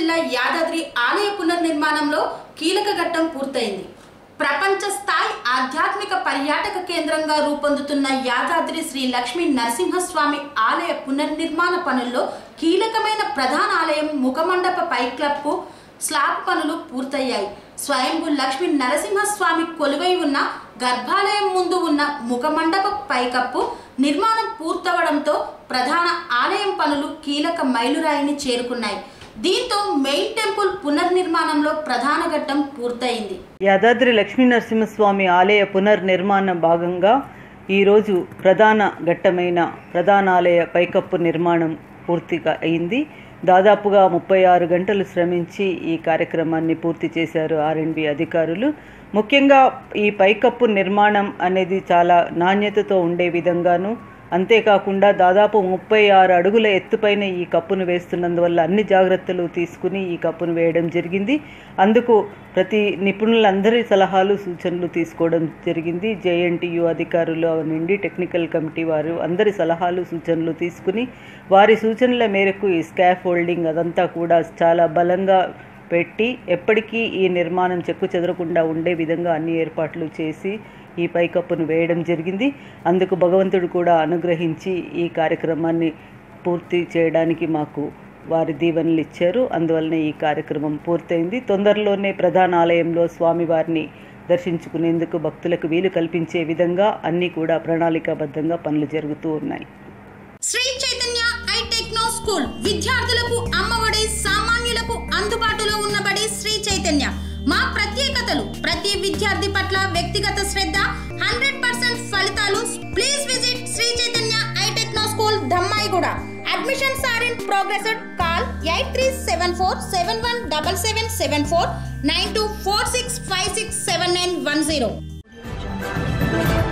జిల్లా యాదాద్రి ఆలయ పునర్నిర్మాణంలో కీలక ఘట్టం పూర్తయింది ప్రపంచ స్థాయి ఆధ్యాత్మిక పర్యాటక కేంద్రంగా రూపొందుతున్న యాదాద్రి శ్రీ లక్ష్మీ నరసింహస్వామి ఆలయ పునర్నిర్మాణ పనుల్లో కీలకమైన ప్రధాన ఆలయం ముఖమండప పైక్లప్పు స్లాబ్ పనులు పూర్తయ్యాయి స్వయంభు లక్ష్మీ నరసింహస్వామి కొలువై ఉన్న గర్భాలయం ముందు ఉన్న ముఖమండప పైకప్పు నిర్మాణం పూర్తవడంతో ప్రధాన ఆలయం పనులు కీలక మైలురాయిని చేరుకున్నాయి దీంతో మెయిన్ టెంపుల్ పునర్నిర్మాణంలో ప్రధాన ఘట్టం పూర్తయింది యాదాద్రి లక్ష్మీ నరసింహస్వామి ఆలయ పునర్నిర్మాణ భాగంగా ఈరోజు ప్రధాన ఘట్టమైన ప్రధానాలయ పైకప్పు నిర్మాణం పూర్తిగా అయింది దాదాపుగా ముప్పై ఆరు గంటలు శ్రమించి ఈ కార్యక్రమాన్ని పూర్తి చేశారు ఆర్ఎండ్బి అధికారులు ముఖ్యంగా ఈ పైకప్పు నిర్మాణం అనేది చాలా నాణ్యతతో ఉండే విధంగాను అంతేకాకుండా దాదాపు ముప్పై ఆరు అడుగుల ఎత్తుపైన ఈ కప్పును వేస్తున్నందువల్ల అన్ని జాగ్రత్తలు తీసుకుని ఈ కప్పును వేయడం జరిగింది అందుకు ప్రతి నిపుణులందరి సలహాలు సూచనలు తీసుకోవడం జరిగింది జేఎన్టీయు అధికారులు నుండి టెక్నికల్ కమిటీ వారు అందరి సలహాలు సూచనలు తీసుకుని వారి సూచనల మేరకు ఈ స్కాఫ్ హోల్డింగ్ అదంతా కూడా చాలా బలంగా పెట్టి ఎప్పటికీ ఈ నిర్మాణం చెక్కు చెదరకుండా ఉండే విధంగా అన్ని ఏర్పాట్లు చేసి ఈ పైకప్పును వేయడం జరిగింది అందుకు భగవంతుడు కూడా అనుగ్రహించి ఈ కార్యక్రమాన్ని పూర్తి చేయడానికి మాకు వారి దీవెనలు ఇచ్చారు అందువలన ఈ కార్యక్రమం పూర్తయింది తొందరలోనే ప్రధాన ఆలయంలో స్వామివారిని దర్శించుకునేందుకు భక్తులకు వీలు కల్పించే విధంగా అన్నీ కూడా ప్రణాళికాబద్ధంగా పనులు జరుగుతూ ఉన్నాయి Sri Chaitanya I techno school విద్యార్థులకు అమ్మఒడి సామాన్యులకు అందుబాటులో ఉన్నబడి శ్రీ చైతన్య మా ప్రత్యేకతలు ప్రతి విద్యార్థి పట్ల వ్యక్తిగత శ్రద్ధ హండ్రెడ్ పర్సెంట్ ఫలితాలు please visit Sri Chaitanya I techno school Dammaiguda admissions are in progress call eight three seven four seven one double seven seven four nine two four six five six seven nine one zero